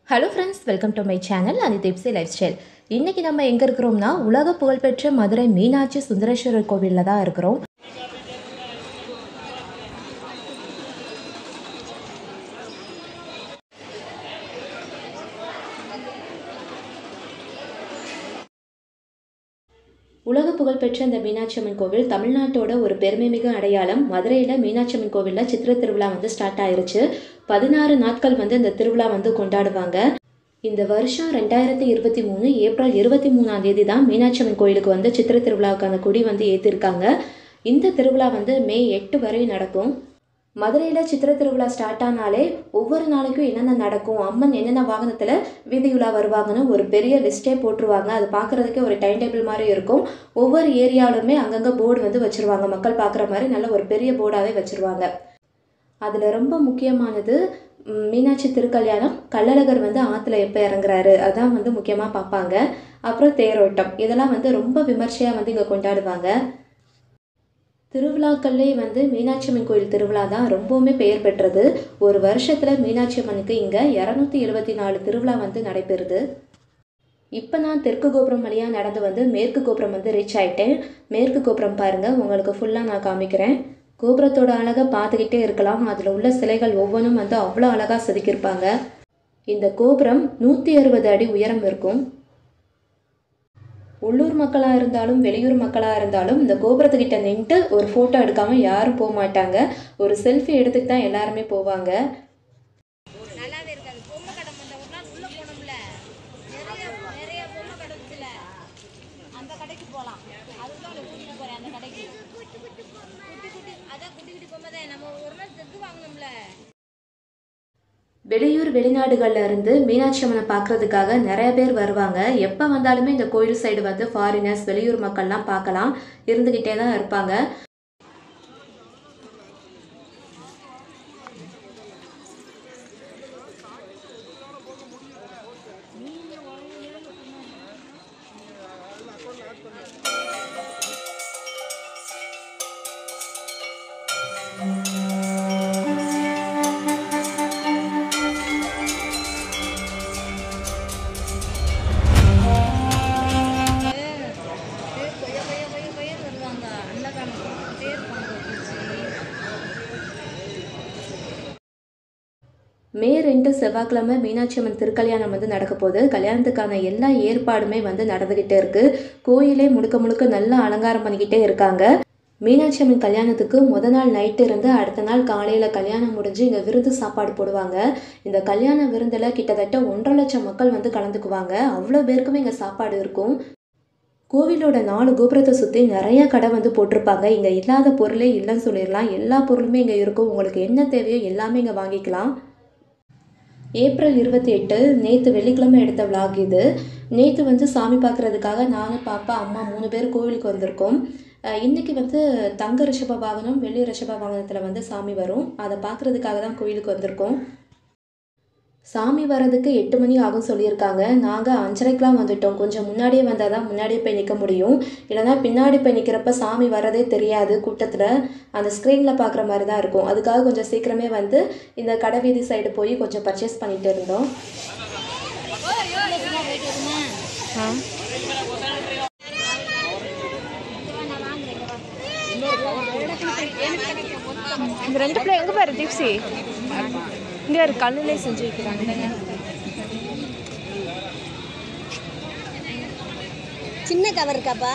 hello friends welcome to my channel அனி திப்ஸி life style இன்றைக்கி நம்ம எங்கே இருக்கிறோம்னா உலக புகழ்பெற்ற மதுரை மீனாட்சி சுந்தரேஸ்வரர் கோவிலில் தான் இருக்கிறோம் உலக புகழ்பெற்ற இந்த மீனாட்சி அம்மன் கோவில் தமிழ்நாட்டோட ஒரு பெருமைமிகு அடையாளம் மதுரையில் மீனாட்சி அம்மன் கோவிலில் சித்திரை திருவிழா வந்து ஸ்டார்ட் ஆயிருச்சு பதினாறு நாட்கள் வந்து இந்த திருவிழா வந்து கொண்டாடுவாங்க இந்த வருஷம் ரெண்டாயிரத்தி இருபத்தி மூணு ஏப்ரல் இருபத்தி மூணாம் தேதி தான் மீனாட்சி அம்மன் கோயிலுக்கு வந்து சித்திரை திருவிழாவுக்கான கொடி வந்து ஏற்றிருக்காங்க இந்த திருவிழா வந்து மே எட்டு வரை நடக்கும் மதுரையில் சித்திரை திருவிழா ஸ்டார்ட் ஆனாலே ஒவ்வொரு நாளைக்கும் என்னென்ன நடக்கும் அம்மன் என்னென்ன வாகனத்தில் வீதியுலா வருவாங்கன்னு ஒரு பெரிய லிஸ்ட்டே போட்டுருவாங்க அது பார்க்குறதுக்கே ஒரு டைம் டேபிள் மாதிரி இருக்கும் ஒவ்வொரு ஏரியாவிலுமே அங்கங்கே போர்டு வந்து வச்சுருவாங்க மக்கள் பார்க்குற மாதிரி நல்ல ஒரு பெரிய போர்டாகவே வச்சுருவாங்க அதில் ரொம்ப முக்கியமானது ம், மீனாட்சி திருக்கல்யாணம் கள்ளழகர் வந்து ஆற்றுல எப்போ இறங்குறாரு அதான் வந்து முக்கியமாக பார்ப்பாங்க அப்புறம் தேரோட்டம் இதெல்லாம் வந்து ரொம்ப விமர்சையாக வந்து இங்கே கொண்டாடுவாங்க திருவிழாக்கள்லே வந்து மீனாட்சி அம்மன் கோயில் திருவிழா தான் ரொம்பவுமே பெயர் பெற்றது ஒரு வருஷத்தில் மீனாட்சி அம்மனுக்கு இங்கே இரநூத்தி எழுபத்தி நாலு திருவிழா வந்து நடைபெறுது இப்போ நான் தெற்கு கோபுரம் வழியாக நடந்து வந்து மேற்கு கோபுரம் வந்து ரீச் ஆயிட்டேன் மேற்கு கோபுரம் பாருங்கள் உங்களுக்கு ஃபுல்லாக நான் காமிக்கிறேன் கோபுரத்தோட அழகை பார்த்துக்கிட்டே இருக்கலாம் அதில் உள்ள சிலைகள் ஒவ்வொன்றும் வந்து அவ்வளோ அழகாக செதுக்கியிருப்பாங்க இந்த கோபுரம் நூற்றி அறுபது அடி உயரம் இருக்கும் உள்ளூர் மக்களாக இருந்தாலும் வெளியூர் மக்களாக இருந்தாலும் இந்த கோபுரத்துக்கிட்ட நின்றுட்டு ஒரு ஃபோட்டோ எடுக்காமல் யாரும் போக மாட்டாங்க ஒரு செல்ஃபி எடுத்துட்டு தான் எல்லாருமே போவாங்க நல்லாவே இருக்காது பொம்மை கடை வந்த ஒரு நாள் உள்ள போனோம்ல நிறைய நிறைய பொம்மை கடை இருந்துச்சுல அந்த கடைக்கு போகலாம் அதுதான் உங்களை கூட்டிட்டு போறேன் அந்த கடைக்கு குட்டி குட்டி அதான் குட்டி குட்டி பொம்மை தான் நம்ம ஒரு நாள் செத்து வாங்கினோம்ல வெளியூர் வெளிநாடுகள்ல இருந்து மீனாட்சி அம்மனை பார்க்கறதுக்காக நிறைய பேர் வருவாங்க எப்போ வந்தாலுமே இந்த கோயில் சைடு வந்து ஃபாரினர்ஸ் வெளியூர் மக்கள்லாம் பார்க்கலாம் இருந்துக்கிட்டே தான் இருப்பாங்க கொய்ய கொய்ய கொய்ய கொய்யன்னு வருவாங்க அன்னதானம் கொடுத்துட்டே இருப்பாங்க மே ரெண்டு செவ்வாய்க்கிழமை மீனாட்சி அம்மன் திருக்கல்யாணம் வந்து நடக்க போகுது கல்யாணத்துக்கான எல்லா ஏற்பாடுமே வந்து நடந்துக்கிட்டே இருக்கு கோயிலே முழுக்க முழுக்க நல்லா அலங்காரம் பண்ணிக்கிட்டே இருக்காங்க மீனாட்சி அம்மன் கல்யாணத்துக்கு முத நாள் நைட்டு இருந்து அடுத்த நாள் காலையில் கல்யாணம் முடிஞ்சு இங்கே விருந்து சாப்பாடு போடுவாங்க இந்த கல்யாண விருந்தில் கிட்டத்தட்ட ஒன்றரை லட்சம் மக்கள் வந்து கலந்துக்குவாங்க அவ்வளோ பேருக்குமே இங்கே சாப்பாடு இருக்கும் கோவிலோட நாலு கோபுரத்தை சுற்றி நிறைய கடை வந்து போட்டிருப்பாங்க இங்கே இல்லாத பொருளே இல்லைன்னு சொல்லிடலாம் எல்லா பொருளுமே இங்கே இருக்கும் உங்களுக்கு என்ன தேவையோ எல்லாமே இங்கே வாங்கிக்கலாம் ஏப்ரல் இருபத்தி எட்டு நேற்று வெள்ளிக்கிழமை எடுத்த vlog இது நேற்று வந்து சாமி பார்க்குறதுக்காக நானும் பாப்பா அம்மா மூணு பேர் கோவிலுக்கு வந்திருக்கோம் அஹ் இன்னைக்கு வந்து தங்க ரிஷப வாகனம் வெள்ளி ரிஷப வாகனத்தில் வந்து சாமி வரும் அதை பார்க்குறதுக்காக தான் கோவிலுக்கு வந்திருக்கோம் சாமி வர்றதுக்கு எட்டு மணி ஆகும் சொல்லியிருக்காங்க நாங்கள் அஞ்சரைக்கெலாம் வந்துட்டோம் கொஞ்சம் முன்னாடியே வந்தால் தான் முன்னாடியே போய் நிற்க முடியும் இல்லைனா பின்னாடி போய் நிற்கிறப்ப சாமி வரதே தெரியாது கூட்டத்தில் அந்த ஸ்க்ரீனில் பார்க்குற மாதிரி தான் இருக்கும் அதுக்காக கொஞ்சம் சீக்கிரமே வந்து இந்த கடைவீதி சைடு போய் கொஞ்சம் பர்ச்சேஸ் பண்ணிட்டு இருந்தோம் இந்த ரெண்டு பிள்ளை எங்க பாரு தீப்சி இங்க ஒரு கல்லுலே செஞ்சு வைக்கிறாங்க சின்ன கவர் இருக்காப்பா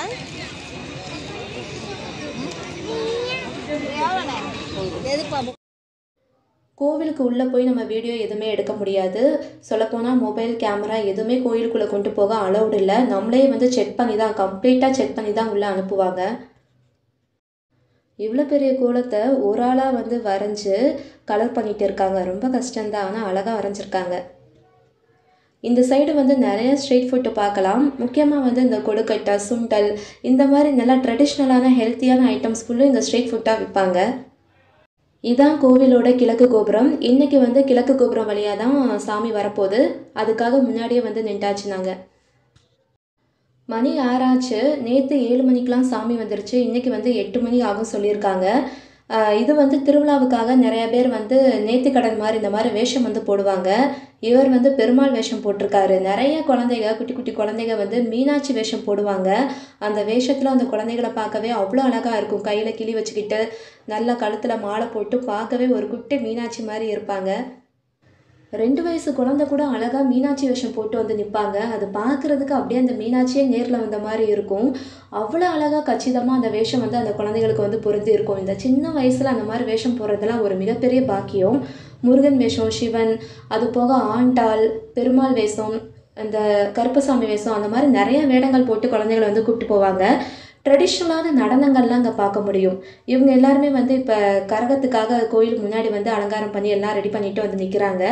எதுப்பா கோவிலுக்கு உள்ளே போய் நம்ம வீடியோ எதுவுமே எடுக்க முடியாது சொல்லப்போனால் மொபைல் கேமரா எதுவுமே கோயிலுக்குள்ளே கொண்டு போக அலௌடு இல்லை நம்மளே வந்து செக் பண்ணி தான் கம்ப்ளீட்டாக செக் பண்ணி தான் உள்ளே அனுப்புவாங்க இவ்வளோ பெரிய கோலத்தை ஒரு ஆளாக வந்து வரைஞ்சி கலர் பண்ணிட்டு இருக்காங்க ரொம்ப கஷ்டம்தான் ஆனால் அழகாக வரைஞ்சிருக்காங்க இந்த சைடு வந்து நிறைய ஸ்ட்ரீட் ஃபுட்டு பார்க்கலாம் முக்கியமாக வந்து இந்த கொழுக்கட்டை சுண்டல் இந்த மாதிரி நல்லா ட்ரெடிஷ்னலான ஹெல்த்தியான ஐட்டம்ஸ் ஃபுல்லும் இந்த ஸ்ட்ரீட் ஃபுட்டாக விற்பாங்க இதான் கோவிலோட கிழக்கு கோபுரம் இன்னைக்கு வந்து கிழக்கு கோபுரம் வழியாக தான் சாமி வரப்போகுது அதுக்காக முன்னாடியே வந்து நின்றாச்சு நாங்கள் மணி ஆறாச்சு நேற்று ஏழு மணிக்கெலாம் சாமி வந்துருச்சு இன்றைக்கி வந்து எட்டு மணி ஆகும் சொல்லியிருக்காங்க ஆஹ் இது வந்து திருவிழாவுக்காக நிறைய பேர் வந்து நேர்த்திக்கடன் மாதிரி இந்த மாதிரி வேஷம் வந்து போடுவாங்க இவர் வந்து பெருமாள் வேஷம் போட்டிருக்காரு நிறைய குழந்தைங்க குட்டி குட்டி குழந்தைங்க வந்து மீனாட்சி வேஷம் போடுவாங்க அந்த வேஷத்தில் அந்த குழந்தைகளை பார்க்கவே அவ்வளோ அழகாக இருக்கும் கையில் கிளி வச்சுக்கிட்டு நல்ல கழுத்தில் மாலை போட்டு பார்க்கவே ஒரு குட்டி மீனாட்சி மாதிரி இருப்பாங்க ரெண்டு வயசு குழந்தை கூட அழகாக மீனாட்சி வேஷம் போட்டு வந்து நிற்பாங்க அது பார்க்குறதுக்கு அப்படியே அந்த மீனாட்சியே நேரில் வந்த மாதிரி இருக்கும் அவ்வளோ அழகாக கச்சிதமாக அந்த வேஷம் வந்து அந்த குழந்தைகளுக்கு வந்து பொருந்தி இருக்கும் இந்த சின்ன வயசில் அந்த மாதிரி வேஷம் போடுறதெல்லாம் ஒரு மிகப்பெரிய பாக்கியம் முருகன் வேஷம் சிவன் அது போக ஆண்டாள் பெருமாள் வேஷம் அந்த கருப்பசாமி வேஷம் அந்த மாதிரி நிறைய வேடங்கள் போட்டு குழந்தைகளை வந்து கூப்பிட்டு போவாங்க ட்ரெடிஷ்னலான நடனங்கள்லாம் அங்கே பார்க்க முடியும் இவங்க எல்லாருமே வந்து இப்போ கரகத்துக்காக கோயில் முன்னாடி வந்து அலங்காரம் பண்ணி எல்லாம் ரெடி பண்ணிட்டு வந்து நிற்கிறாங்க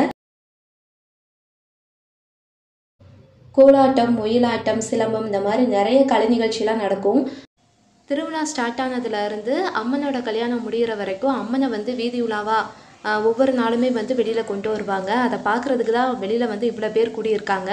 கோலாட்டம் ஒயிலாட்டம் சிலம்பம் இந்த மாதிரி நிறைய கலை நிகழ்ச்சிலாம் நடக்கும் திருவிழா ஸ்டார்ட் ஆனதுல இருந்து அம்மனோட கல்யாணம் முடிகிற வரைக்கும் அம்மனை வந்து வீதி உலாவா ஆஹ், ஒவ்வொரு நாளுமே வந்து வெளியில் கொண்டு வருவாங்க அதை பார்க்குறதுக்கு தான் வெளியில் வந்து இவ்வளோ பேர் கூடியிருக்காங்க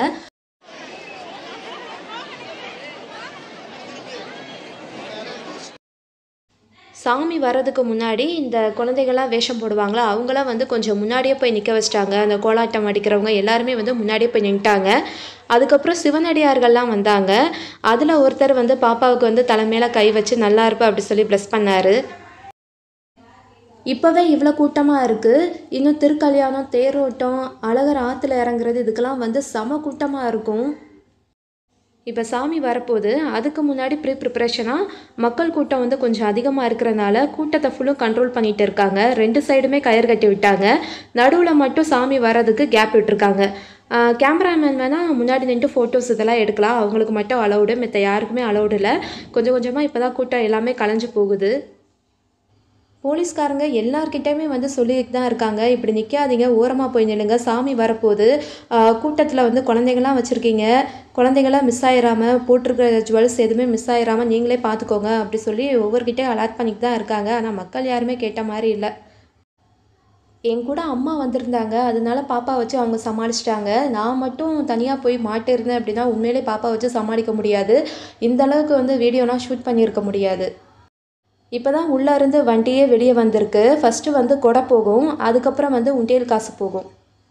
சாமி வர்றதுக்கு முன்னாடி இந்த குழந்தைகள்லாம் வேஷம் போடுவாங்களா அவங்களாம் வந்து கொஞ்சம் முன்னாடியே போய் நிற்க வச்சிட்டாங்க அந்த கோலாட்டம் அடிக்கிறவங்க எல்லாருமே வந்து முன்னாடியே போய் நின்ட்டாங்க அதுக்கப்புறம் சிவனடியார்கள்லாம் வந்தாங்க அதில் ஒருத்தர் வந்து பாப்பாவுக்கு வந்து தலைமையில கை வச்சு நல்லா இருப்பா அப்படி சொல்லி ப்ளஸ் பண்ணாரு இப்போவே இவ்வளோ கூட்டமாக இருக்குது இன்னும் திருக்கல்யாணம் தேரோட்டம் அழகர் ஆற்றுல இறங்குறது இதுக்கெல்லாம் வந்து செம கூட்டமாக இருக்கும் இப்போ சாமி வரப்போகுது அதுக்கு முன்னாடி ப்ரீ ப்ரிப்ரேஷனாக மக்கள் கூட்டம் வந்து கொஞ்சம் அதிகமாக இருக்கிறனால கூட்டத்தை ஃபுல்லும் கண்ட்ரோல் பண்ணிட்டு இருக்காங்க ரெண்டு சைடுமே கயிறு கட்டி விட்டாங்க நடுவில் மட்டும் சாமி வர்றதுக்கு கேப் விட்டுருக்காங்க கேமராமேன் வேணால் முன்னாடி நின்று ஃபோட்டோஸ் இதெல்லாம் எடுக்கலாம் அவங்களுக்கு மட்டும் அலௌடு மற்ற யாருக்குமே அலௌடு இல்லை கொஞ்சம் கொஞ்சமாக இப்போ தான் கூட்டம் எல்லாமே கலைஞ்சு போகுது போலீஸ்காரங்க எல்லார்கிட்டயுமே வந்து சொல்லிட்டு தான் இருக்காங்க இப்படி நிற்காதீங்க ஓரமாக போய் நில்லுங்க சாமி வரப்போகுது கூட்டத்தில் வந்து குழந்தைங்களாம் வச்சுருக்கீங்க குழந்தைங்களாம் மிஸ் ஆயிராம போட்டிருக்கிற ஜுவல்ஸ் எதுவுமே மிஸ் ஆயிராம நீங்களே பார்த்துக்கோங்க அப்படி சொல்லி ஒவ்வொருக்கிட்டையும் அலாட் பண்ணிட்டு தான் இருக்காங்க ஆனால் மக்கள் யாருமே கேட்ட மாதிரி இல்லை என் கூட அம்மா வந்திருந்தாங்க அதனால பாப்பா வச்சு அவங்க சமாளிச்சிட்டாங்க நான் மட்டும் தனியாக போய் மாட்டிருந்தேன் அப்படின்னா உண்மையிலே பாப்பா வச்சு சமாளிக்க முடியாது இந்த அளவுக்கு வந்து வீடியோலாம் ஷூட் பண்ணியிருக்க முடியாது இப்போ தான் உள்ளே இருந்து வண்டியே வெளியே வந்திருக்கு ஃபஸ்ட்டு வந்து கொடை போகும் அதுக்கப்புறம் வந்து உண்டியல் காசு போகும்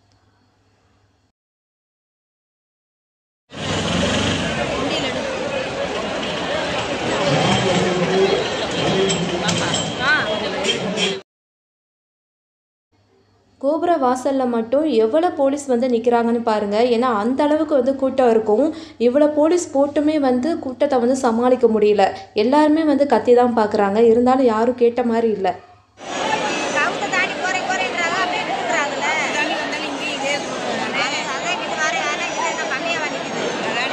கோபுர வாசலில் மட்டும் எவ்வளோ போலீஸ் வந்து நிற்கிறாங்கன்னு பாருங்கள் ஏன்னா அந்த அளவுக்கு வந்து கூட்டம் இருக்கும் இவ்வளோ போலீஸ் போட்டுமே வந்து கூட்டத்தை வந்து சமாளிக்க முடியல எல்லாருமே வந்து கத்தி தான் பார்க்குறாங்க இருந்தாலும் யாரும் கேட்ட மாதிரி இல்லை கவுத்தை தாண்டி போறேன் போறேன்றாங்க அப்படியே நிறுத்துறாங்கல்ல தாண்டி வந்தாலும் இங்கே இதே அதான் இங்கிட்டு வரேன் ஆனால் இங்கிட்ட என்ன கம்மியாக வண்டிக்குது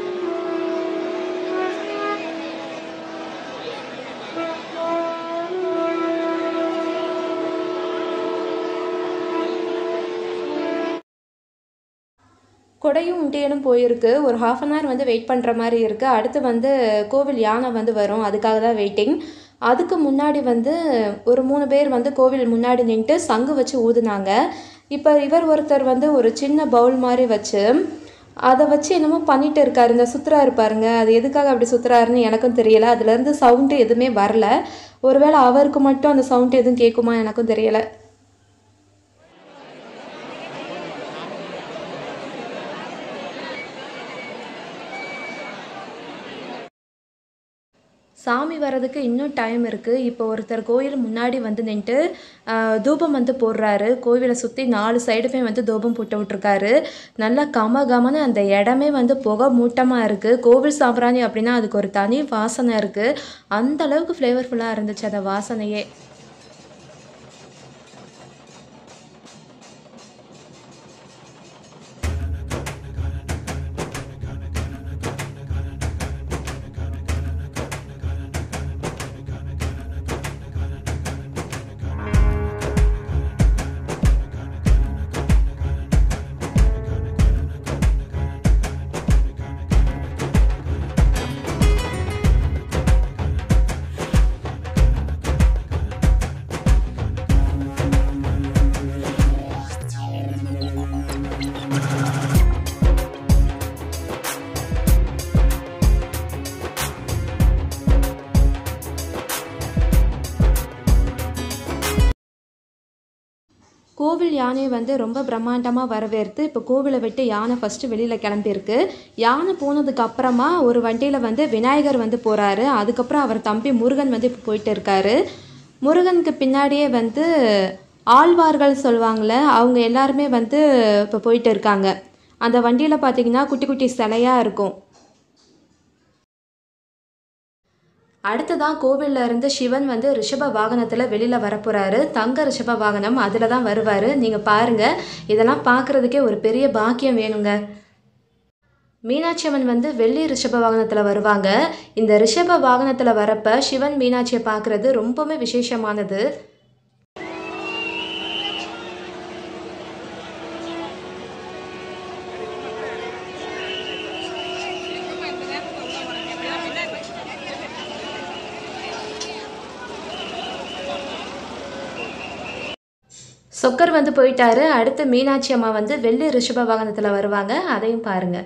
கொடையும் உண்டியலும் போயிருக்கு ஒரு ஹாஃப் அன் ஹவர் வந்து வெயிட் பண்ணுற மாதிரி இருக்குது அடுத்து வந்து கோவில் யானை வந்து வரும் அதுக்காக தான் வெயிட்டிங் அதுக்கு முன்னாடி வந்து ஒரு மூணு பேர் வந்து கோவில் முன்னாடி நின்றுட்டு சங்கு வச்சு ஊதுனாங்க இப்போ இவர் ஒருத்தர் வந்து ஒரு சின்ன பவுல் மாதிரி வச்சு அதை வச்சு என்னமோ பண்ணிட்டு இருக்காரு இந்த சுத்துறாரு பாருங்க அது எதுக்காக அப்படி சுத்துறாருன்னு எனக்கும் தெரியல அதுலேருந்து சவுண்டு எதுவுமே வரல ஒருவேளை அவருக்கு மட்டும் அந்த சவுண்ட் எதுவும் கேட்குமா எனக்கும் தெரியல சாமி வர்றதுக்கு இன்னும் டைம் இருக்குது இப்போ ஒருத்தர் கோயில் முன்னாடி வந்து நின்றுட்டு தூபம் வந்து போடுறாரு கோவிலை சுற்றி நாலு சைடுமே வந்து தூபம் போட்டு விட்ருக்காரு நல்லா கம கமன்னு அந்த இடமே வந்து புகை மூட்டமாக இருக்குது கோவில் சாம்பிராணி அப்படின்னா அதுக்கு ஒரு தனி வாசனை இருக்குது அந்த அளவுக்கு ஃப்ளேவர்ஃபுல்லாக இருந்துச்சு அந்த வாசனையே கோவில் யானையை வந்து ரொம்ப பிரம்மாண்டமாக வரவேற்று இப்போ கோவிலை விட்டு யானை ஃபஸ்ட்டு வெளியில் கிளம்பியிருக்கு யானை போனதுக்கு அப்புறமா ஒரு வண்டியில் வந்து விநாயகர் வந்து போகிறாரு அதுக்கப்புறம் அவர் தம்பி முருகன் வந்து இப்போ போயிட்டு இருக்காரு முருகனுக்கு பின்னாடியே வந்து ஆழ்வார்கள் சொல்லுவாங்கள்ல அவங்க எல்லாருமே வந்து இப்போ போயிட்டு இருக்காங்க அந்த வண்டியில் பார்த்தீங்கன்னா குட்டி குட்டி சிலையாக இருக்கும் அடுத்ததான் கோவில்ல இருந்து சிவன் வந்து ரிஷப வாகனத்தில் வெளியில் வரப்போகிறாரு தங்க ரிஷப வாகனம் அதில் தான் வருவார் நீங்கள் பாருங்கள் இதெல்லாம் பார்க்குறதுக்கே ஒரு பெரிய பாக்கியம் வேணுங்க மீனாட்சி அம்மன் வந்து வெள்ளி ரிஷப வாகனத்தில் வருவாங்க இந்த ரிஷப வாகனத்தில் வரப்ப சிவன் மீனாட்சியை பார்க்குறது ரொம்பவுமே விசேஷமானது சொக்கர் வந்து போயிட்டாரு அடுத்து மீனாட்சி அம்மா வந்து வெள்ளி ரிஷப வாகனத்தில் வருவாங்க அதையும் பாருங்க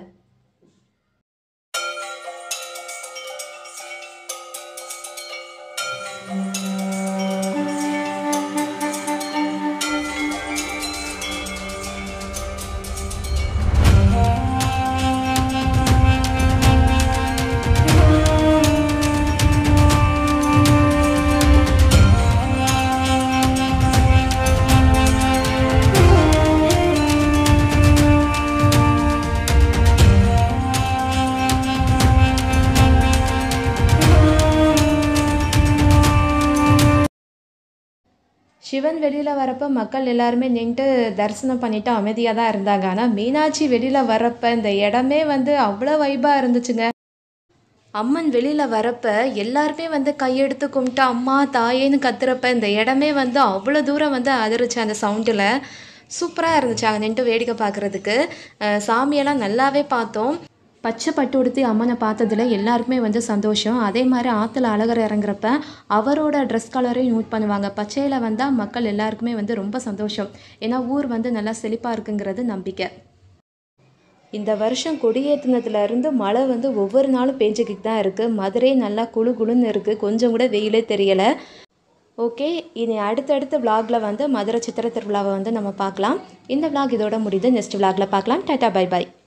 சிவன் வெளியில் வரப்போ மக்கள் எல்லாருமே நின்று தரிசனம் பண்ணிட்டு அமைதியாக தான் இருந்தாங்க ஆனால் மீனாட்சி வெளியில் வரப்ப இந்த இடமே வந்து அவ்வளோ வைபாக இருந்துச்சுங்க அம்மன் வெளியில் வரப்ப எல்லாருமே வந்து கையெடுத்து கும்பிட்டு அம்மா தாயேன்னு கத்துறப்ப இந்த இடமே வந்து அவ்வளோ தூரம் வந்து அதிர்ச்சு அந்த சவுண்டில் சூப்பராக இருந்துச்சு அங்கே நின்று வேடிக்கை பார்க்குறதுக்கு அஹ் சாமியெல்லாம் நல்லாவே பார்த்தோம் பச்சை பட்டு உடுத்தி அம்மனை பார்த்ததுல எல்லாருக்குமே வந்து சந்தோஷம் அதே மாதிரி ஆற்றுல அழகர் இறங்குறப்ப அவரோட ட்ரெஸ் கலரையும் நோட் பண்ணுவாங்க பச்சையில் வந்தால் மக்கள் எல்லாருக்குமே வந்து ரொம்ப சந்தோஷம் ஏன்னா ஊர் வந்து நல்லா செழிப்பாக இருக்குங்கிறது நம்பிக்கை இந்த வருஷம் கொடியேற்றினதுல இருந்து மழை வந்து ஒவ்வொரு நாளும் பேஞ்சுக்கிட்டு தான் இருக்குது மதுரை நல்லா குளு குளுன்னு இருக்குது கொஞ்சம் கூட வெயிலே தெரியலை ஓகே இனி அடுத்தடுத்த vlogல வந்து மதுரை சித்திரை திருவிழாவை வந்து நம்ம பார்க்கலாம் இந்த vlog இதோட முடியுது நெக்ஸ்ட் vlogல பார்க்கலாம் டாட்டா பை பை